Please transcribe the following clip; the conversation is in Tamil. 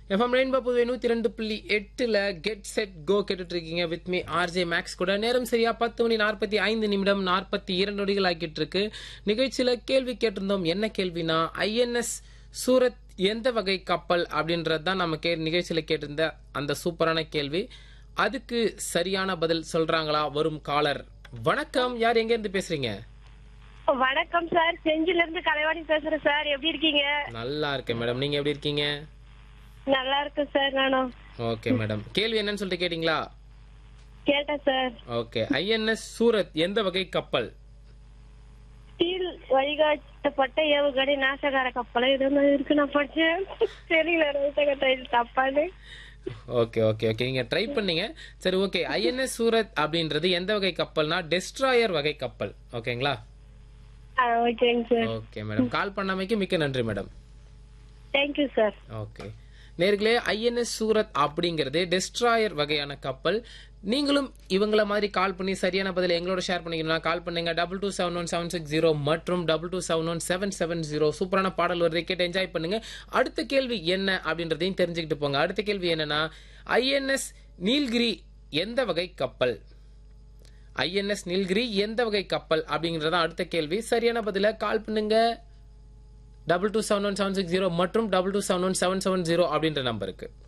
எஃப்எம் ரெயின்போ புதுவை நூத்தி ரெண்டு புள்ளி எட்டுல கெட் செட் கோ கேட்டுட்டு இருக்கீங்க வித் மீ ஆர்ஜே மேக்ஸ் கூட நேரம் சரியா பத்து மணி நாற்பத்தி ஐந்து நிமிடம் நாற்பத்தி இரண்டு நொடிகள் ஆக்கிட்டு இருக்கு நிகழ்ச்சியில கேள்வி கேட்டிருந்தோம் என்ன கேள்வினா ஐஎன்எஸ் சூரத் எந்த வகை கப்பல் அப்படின்றது தான் நம்ம கே நிகழ்ச்சியில கேட்டிருந்த அந்த சூப்பரான கேள்வி அதுக்கு சரியான பதில் சொல்றாங்களா வரும் காலர் வணக்கம் யார் எங்க இருந்து பேசுறீங்க வணக்கம் சார் செஞ்சில இருந்து கலைவாணி பேசுறேன் சார் எப்படி இருக்கீங்க நல்லா இருக்கேன் மேடம் நீங்க எப்படி இருக்கீங்க நல்லா இருக்கு சார் நானும் ஓகே மேடம் கேள்வி என்னன்னு சொல்லிட்டு கேட்டீங்களா கேட்டேன் சார் ஓகே ஐஎன்எஸ் சூரத் எந்த வகை கப்பல் ஸ்டீல் வழிகாட்டப்பட்ட ஏவுகணை நாசகார கப்பல் இது ஒண்ணு இருக்கு நான் படிச்சேன் தெரியல ரோசகட்டை தப்பான்னு ஓகே ஓகே ஓகே நீங்க ட்ரை பண்ணீங்க சரி ஓகே ஐஎன்எஸ் சூரத் அப்படின்றது எந்த வகை கப்பல்னா டெஸ்ட்ராயர் வகை கப்பல் ஓகேங்களா ஓகேங்க சார் ஓகே மேடம் கால் பண்ணாமைக்கு மிக்க நன்றி மேடம் தேங்க்யூ சார் ஓகே நேர்களே ஐஎன்எஸ் சூரத் அப்படிங்கிறது டெஸ்ட்ராயர் வகையான கப்பல் நீங்களும் இவங்கள மாதிரி கால் பண்ணி சரியான பதில் எங்களோட ஷேர் பண்ணிக்கணும்னா கால் பண்ணுங்க double two seven one seven six zero மற்றும் double two seven one seven seven zero சூப்பரான பாடல் வருது கேட்டு என்ஜாய் பண்ணுங்க அடுத்த கேள்வி என்ன அப்படின்றதையும் தெரிஞ்சுக்கிட்டு போங்க அடுத்த கேள்வி என்னன்னா ஐஎன்எஸ் நீல்கிரி எந்த வகை கப்பல் ஐஎன்எஸ் நீல்கிரி எந்த வகை கப்பல் அப்படிங்கறதான் அடுத்த கேள்வி சரியான பதில கால் பண்ணுங்க double two seven one seven six zero மற்றும் double two seven one seven seven zero அப்படின்ற நம்பருக்கு